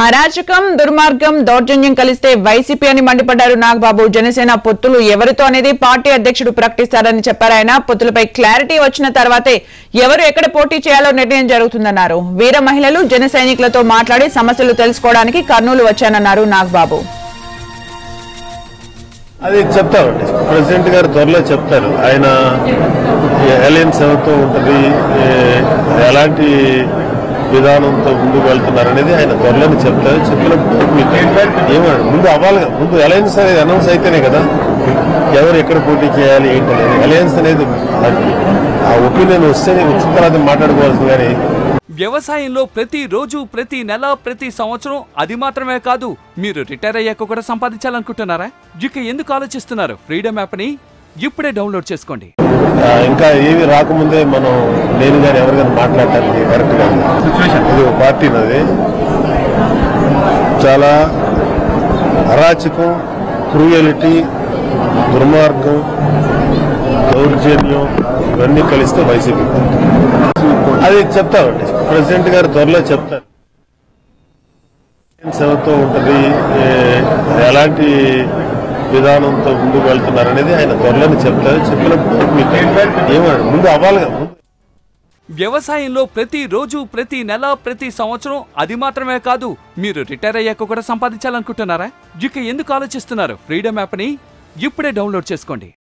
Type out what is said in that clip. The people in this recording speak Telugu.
అరాచకం దుర్మార్గం దౌర్జన్యం కలిస్తే వైసీపీ అని మండిపడ్డారు నాగబాబు జనసేన పొత్తులు ఎవరితో అనేది పార్టీ అధ్యక్షుడు ప్రకటిస్తారని చెప్పారు ఆయన పొత్తులపై క్లారిటీ వచ్చిన తర్వాతే ఎవరు ఎక్కడ పోటీ చేయాలో నిర్ణయం జరుగుతుందన్నారు వీర మహిళలు జన సైనికులతో మాట్లాడి సమస్యలు తెలుసుకోవడానికి కర్నూలు వచ్చానన్నారు నాగబాబు అది చెప్తారండి ప్రెసిడెంట్ గారు త్వరలో చెప్తారు ఆయన అలయన్స్ ఎవరితో ఉంటుంది ఏ- ఎలాంటి విధానంతో ముందుకు వెళ్తున్నారు అనేది ఆయన త్వరలోనే చెప్తారు చెప్పినప్పుడు మీకు ఏమన్నా ముందు అవ్వాలి కదా. ముందు అలయన్స్ అనేది అనౌన్స్ అయితేనే కదా ఎవరు ఎక్కడ పోటీ చేయాలి ఏంటి అనేది అలయన్స్ అనేది అది ఆ ఒపీనియన్ వస్తేనే వచ్చిన తర్వాత మాట్లాడుకోవాల్సింది కానీ వ్యవసాయంలో ప్రతి రోజు ప్రతి నెల ప్రతి సంవత్సరం అది మాత్రమే కాదు మీరు రిటైర్ అయ్యాక కూడా సంపాదించాలనుకుంటున్నారా ఇక ఎందుకు ఆలోచిస్తున్నారు ఫ్రీడమ్ యాప్ని ఇప్పుడే డౌన్లోడ్ చేసుకోండి ఆ, ఇంకా ఏవి రాకముందే మనం నేను కానీ ఎవరు కానీ మాట్లాడటానికి కరెక్ట్ కాదు ఇది ఒక పార్టీ నాది చాలా అరాచకం క్రూయలిటీ దుర్మార్గం దౌర్జన్యం ఇవన్నీ కలిస్తే వైసీపీ అది చెప్తామండి ప్రెసిడెంట్ గారు త్వరలో చెప్తారు ఎవరితో ఉంటుంది ఏ- ఎలాంటి విధానంతో ముందుకు వెళ్తున్నారు అనేది ఆయన త్వరలోనే చెప్తారు చెప్పినప్పుడు మీకు ఏమన్నా ముందు అవ్వాలి కదా. ముందు వ్యవసాయంలో ప్రతి రోజు ప్రతి నెల ప్రతి సంవత్సరం అది మాత్రమే కాదు మీరు రిటైర్ అయ్యాక కూడా సంపాదించాలనుకుంటున్నారా ఇక ఎందుకు ఆలోచిస్తున్నారు ఫ్రీడమ్ యాప్ని ఇప్పుడే డౌన్లోడ్ చేసుకోండి